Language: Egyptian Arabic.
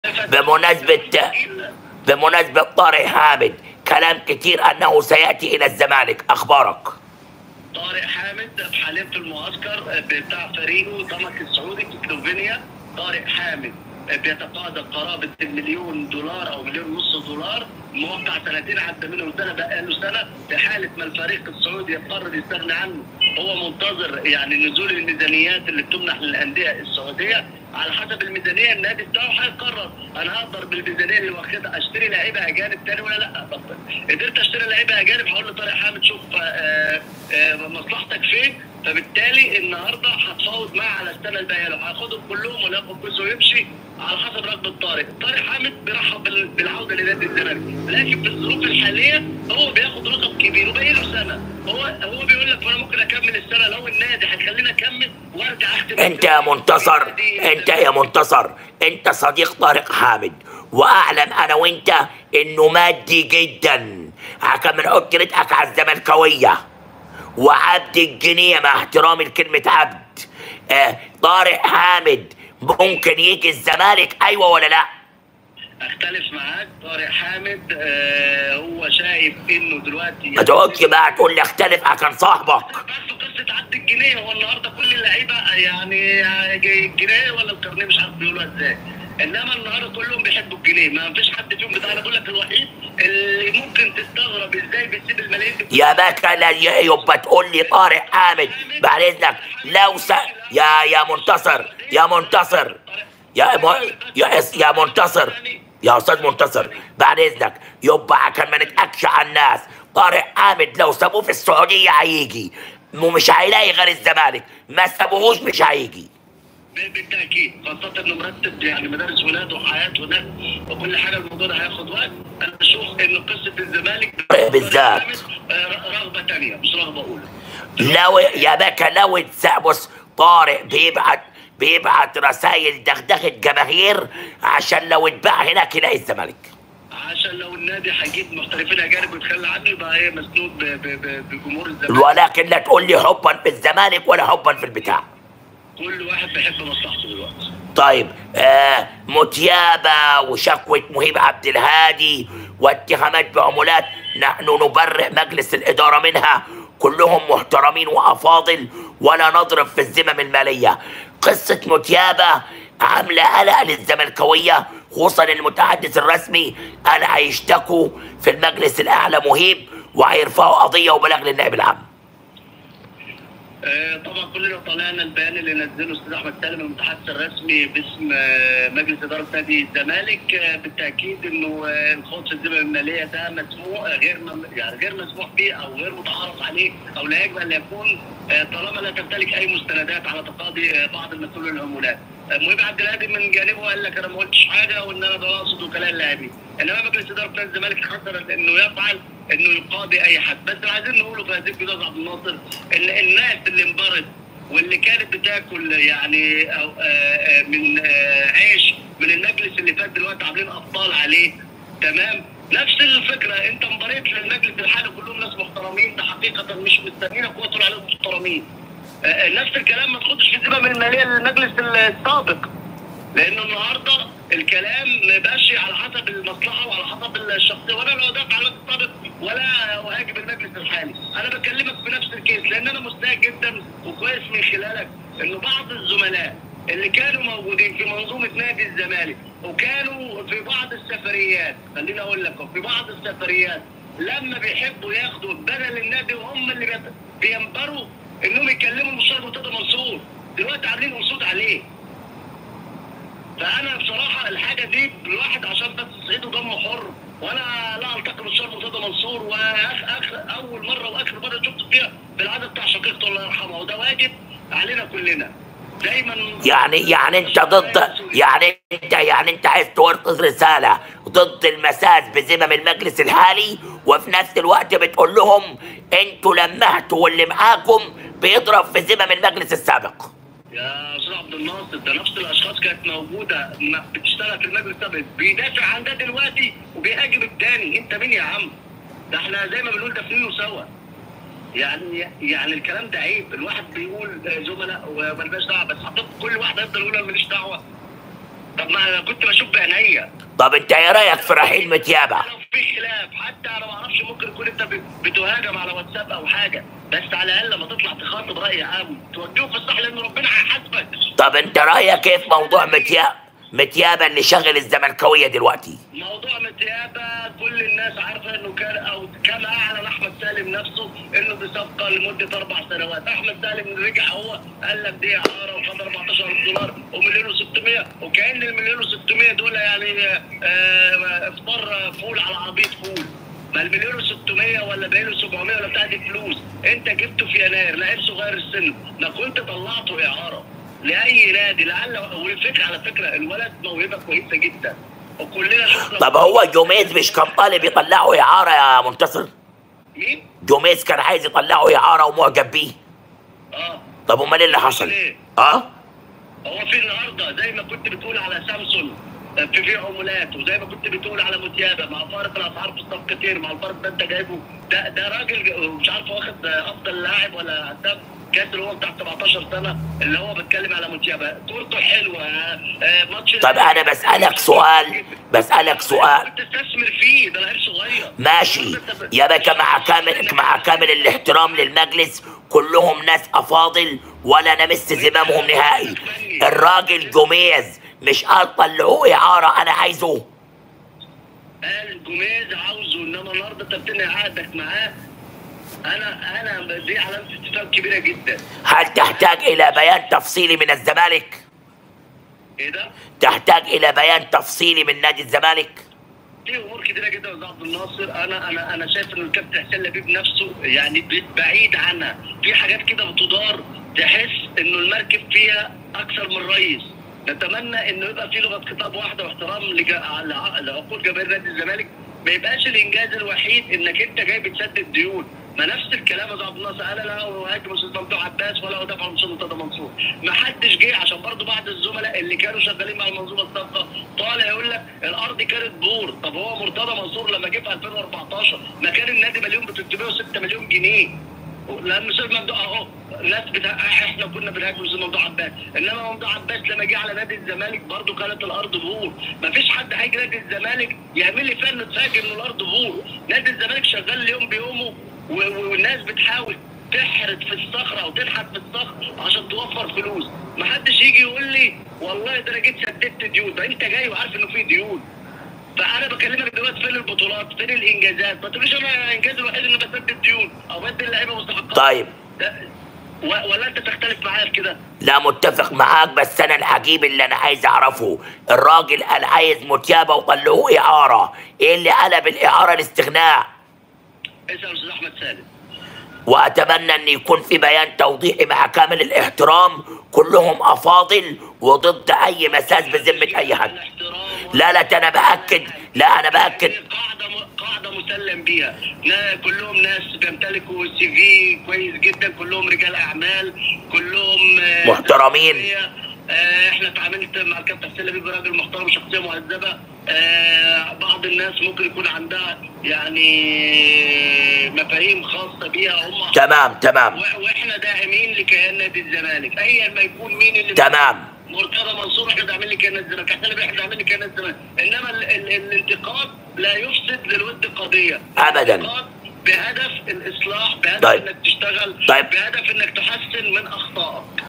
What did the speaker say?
بمناسبة بمناسبة طارق حامد كلام كتير أنه سيأتي إلى الزمالك أخبارك طارق حامد حاليا في المعسكر بتاع فريقه ضمك السعودي في سلوفينيا طارق حامد بيتقاضى قرابة المليون دولار أو مليون ونص دولار موقع سنتين عدى منهم سنة بقى له سنة في حالة ما الفريق السعودي يقرر يستغنى عنه هو منتظر يعني نزول الميزانيات اللي بتمنح للأندية السعودية على حسب الميزانية النادي بتاعه هيقرر أنا هقدر بالميزانية اللي واخدها أشتري لعيبة أجانب تاني ولا لأ طب قدرت أشتري لعيبة أجانب هقول لطارق حامد شوف آه، آه، مصلحتك فين فبالتالي النهارده هتفاوض معاه على السنه الباقيه لو هياخدهم كلهم ولا ياخد جزء ويمشي على حسب رغبه طارق، طارق حامد بيرحب بال- بالعوده لنادي الزمالك، لكن في الظروف الحاليه هو بياخد رقم كبير وباقي له سنه، هو هو بيقول لك انا ممكن اكمل السنه لو النادي هيخليني اكمل وارجع اختم أنت يا منتصر أنت يا منتصر أنت صديق طارق حامد وأعلم أنا وأنت إنه مادي جدا كان بنحط رزقك على الزملكاوية وعبد الجنيه مع احترامي لكلمة عبد آه طارق حامد ممكن يجي الزمالك أيوة ولا لأ؟ اختلف معاك طارق حامد آه هو شايف انه دلوقتي ما تقعدش بقى تقول لي اختلف عشان صاحبك بس قصه عد الجنيه هو النهارده كل اللعيبه يعني الجنيه ولا الكارنيه مش عارف بيقولوها ازاي انما النهارده كلهم بيحبوا الجنيه ما فيش حد فيهم بتاع انا بقول لك الوحيد اللي ممكن تستغرب ازاي بيسيب الملايين دي يا باشا لا ي- يبقى تقول لي طارق حامد بعد اذنك لو س... يا يا منتصر يا منتصر يا م... يا اس- يا منتصر يا استاذ منتصر بعد اذنك يبقى عشان ما نتاكش على الناس طارق حامد لو سابوه في السعوديه هيجي ومش هيلاقي غير الزمالك ما سابوهوش مش هيجي بالتاكيد خاصه انه مرتب يعني مدارس ولاده وحياته هناك وكل حاجه الموضوع ده هياخد وقت انا بشوف انه قصه الزمالك بالذات. آه، رغبه ثانيه مش رغبه اولى لو يا باشا لو اتس- بص طارق بيبعت بيبعت رسائل دغدغه جماهير عشان لو اتباع هناك يلاقي الزمالك عشان لو النادي هيجيب محترفين اجانب ويتخلى عنه يبقى ايه مسنود ب- ب- ب- بجمهور الزمالك ولكن لا تقول لي حبا في الزمالك ولا حبا في البتاع كل واحد بيحب مصلحته دلوقتي طيب آه متيابة وشكوى مهيب عبد الهادي واتهامات بعمولات نحن نبرئ مجلس الإدارة منها كلهم محترمين وأفاضل ولا نضرب في الذمم المالية قصة متيابة عاملة قلق للزملكاوية خصوصا المتحدث الرسمي قال هيشتكوا في المجلس الأعلى مهيب وهيرفعوا قضية وبلاغ للنائب العام آه، طبعا كلنا طلعنا البيان اللي نزله الاستاذ احمد سالم المتحدث الرسمي باسم آه، مجلس اداره نادي الزمالك آه، بالتاكيد انه آه، الخوض في الذمم الماليه ده مسموح آه، غير مم- يعني غير مسموح به او غير متعارف عليه او لا يجب ان يكون آه، طالما لا تمتلك اي مستندات على تقاضي آه، بعض المسؤولين العمولات. آه، مهيب عبد الهادي من جانبه قال لك انا ما قلتش حاجه وان انا ده اقصد وكلاء اللاعبين. انما مجلس اداره نادي الزمالك قرر انه يفعل انه يقاضي اي حد بس عايزين نقوله في هذه الجزء عبد الناصر ان الناس اللي انبرت واللي كانت بتاكل يعني أو آه، آه، من آه، عيش من المجلس اللي فات دلوقتي عاملين ابطال عليه تمام نفس الفكره انت انبريت للمجلس الحالي كلهم ناس محترمين ده حقيقه مش مستنيينك وتقول عليهم محترمين آه، آه، نفس الكلام ما تاخدش في الذمم الماليه للمجلس السابق لانه النهارده الكلام ماشي على حسب المصلحه وعلى حسب الشخصيه وانا لا ادافع عن المجلس السابق ولا اهاجم المجلس الحالي انا بكلمك في نفس الكيس لان انا مستاء جدا وكويس من خلالك انه بعض الزملاء اللي كانوا موجودين في منظومه نادي الزمالك وكانوا في بعض السفريات خليني اقول لك في بعض السفريات لما بيحبوا ياخدوا بدل النادي وهم اللي بيت- بينبروا انهم يكلموا المستشار مرتضى منصور دلوقتي عاملين قصود عليه فانا بصراحه الحاجه دي الواحد عشان بس صعيده دمه حر وانا لا التقي بالشيخ مرتضى منصور واخر اول مره واخر مره شفت فيها بالعاده بتاع شقيقته الله يرحمه وده واجب علينا كلنا دايما يعني يعني انت ضد يعني انت يعني انت عايز تورث رساله ضد المساس بذمم المجلس الحالي وفي نفس الوقت بتقول لهم انتوا لمحتوا واللي معاكم بيضرب في ذمم المجلس السابق يا استاذ عبد الناصر ده نفس الاشخاص كانت موجوده ما بتشتغل في المجلس السابق بيدافع عن ده دلوقتي وبيهاجم التاني انت مين يا عم؟ ده احنا زي ما بنقول دافنينه سوا يعني يعني الكلام ده عيب الواحد بيقول آه، زملاء ومالناش دعوه بس حطيت كل واحد يفضل يقول انا ماليش دعوه طب ما انا كنت بشوف بعينيا طب انت ايه رايك في رحيل متيابه لو في خلاف حتى انا ما اعرفش ممكن يكون انت بت- بتهاجم على واتساب او حاجه بس على الاقل لما تطلع تخاطب راي عام توجهه في الصح لان ربنا هيحاسبك طب انت رايك ايه في موضوع متيا متيابه اللي شغل الزملكاويه دلوقتي موضوع متيابة كل الناس عارفة انه كان او كما اعلن احمد سالم نفسه انه بصفقة لمدة اربع سنوات، احمد سالم رجع هو قال لك دي اعارة وخد 14 دولار ومليون و600 وكأن المليون و600 دول يعني آه، افطار فول على عربية فول. ما المليون و600 ولا باقي له 700 ولا بتاع دي فلوس، انت جبته في يناير لعيب صغير السن، ما كنت طلعته اعارة لاي نادي لعل والفكرة على فكرة الولد موهبة كويسة جدا. وكلنا شفنا طب هو جوميز مش كان طالب يطلعه اعاره يا منتصر مين؟ جوميز كان عايز يطلعه اعاره ومعجب بيه اه طب امال ايه اللي حصل ليه؟ اه هو في النهارده زي ما كنت بتقول على سامسونج آه، في في عمولات وزي ما كنت بتقول على متيابه مع فارق الاسعار في الصفقتين مع الفرق ده انت جايبه ده ده راجل ج- مش عارف واخد آه، افضل لاعب ولا هداف كاس اللي هو بتاع 17 سنه اللي هو بتكلم على متيابه كورته حلوه آه، آه، ماتش طب انا بسالك سؤال بسالك سؤال كنت تستثمر فيه ده لعيب صغير ماشي يا باشا مع كامل مع كامل الاحترام للمجلس كلهم ناس افاضل ولا نمس زمامهم نهائي الراجل جوميز مش قال طلعوه اعاره انا عايزه قال جوميز عاوزه انما النهارده انت بتنهي عقدك معاه انا انا دي علامه استفهام كبيره جدا هل تحتاج الى بيان تفصيلي من الزمالك ايه ده؟ تحتاج الى بيان تفصيلي من نادي الزمالك في امور كتيره جدا يا أستاذ عبد الناصر انا انا انا شايف ان الكابتن حسين لبيب نفسه يعني ب- بعيد عنها في حاجات كده بتدار تحس انه المركب فيها اكثر من رئيس نتمنى انه يبقى في لغه خطاب واحده واحترام لجا- لع- لعقول جماهير نادي الزمالك ما يبقاش الانجاز الوحيد انك انت جاي بتسدد ديون ما نفس الكلام يا أستاذ عبد الناصر انا لا اهاجم استاذ ممدوح عباس ولا ادافع عن استاذ مرتضى منصور ما حدش جه عشان برضه بعض الزملاء اللي كانوا شغالين مع المنظومه السابقه طالع يقول لك الارض كانت بور طب هو مرتضى منصور لما جه في 2014 ما كان النادي مليون ب 306 مليون جنيه لان استاذ ممدوح اهو الناس بتاع احنا كنا بنهاجم استاذ ممدوح عباس انما ممدوح عباس لما جه على نادي الزمالك برضه كانت الارض بور ما فيش حد هيجي نادي الزمالك يعمل لي فن تفاجئ ان الارض بور نادي الزمالك شغال اليوم بيومه و- و- والناس بتحاول تحرت في الصخره او تنحت في الصخر عشان توفر فلوس ما حدش يجي يقول لي والله ده انا جيت سددت ديون ده انت جاي وعارف انه في ديون فانا بكلمك دلوقتي فين البطولات فين الانجازات ما تقوليش انا انجازي الوحيد اني بسدد ديون او بدي اللعيبه مستحقات طيب ده و- ولا انت تختلف معايا في كده لا متفق معاك بس انا العجيب اللي انا عايز اعرفه الراجل قال عايز متيابه وطلعوه اعاره ايه اللي قلب الاعاره الاستغناء اسال استاذ احمد سالم واتمنى ان يكون في بيان توضيحي مع كامل الاحترام كلهم افاضل وضد اي مساس بذمه اي حد الاحترام لا لا ده انا باكد لا انا باكد قاعده م- قاعده مسلم بيها نا كلهم ناس بيمتلكوا سي في كويس جدا كلهم رجال اعمال كلهم آه، محترمين. آه، احنا اتعاملت مع الكابتن حسين لبيب راجل محترم شخصيه مهذبه آه، بعض الناس ممكن يكون عندها يعني مفاهيم خاصه بيها هم تمام تمام و- واحنا داعمين لكيان نادي الزمالك ايا ما يكون مين اللي تمام مرتضى منصور احنا داعمين لكيان نادي الزمالك احنا احنا داعمين لكيان نادي الزمالك انما ال ال الانتقاد لا يفسد للود قضيه أبداً. الانتقاد بهدف الاصلاح بهدف طيب. انك تشتغل طيب. بهدف انك تحسن من اخطائك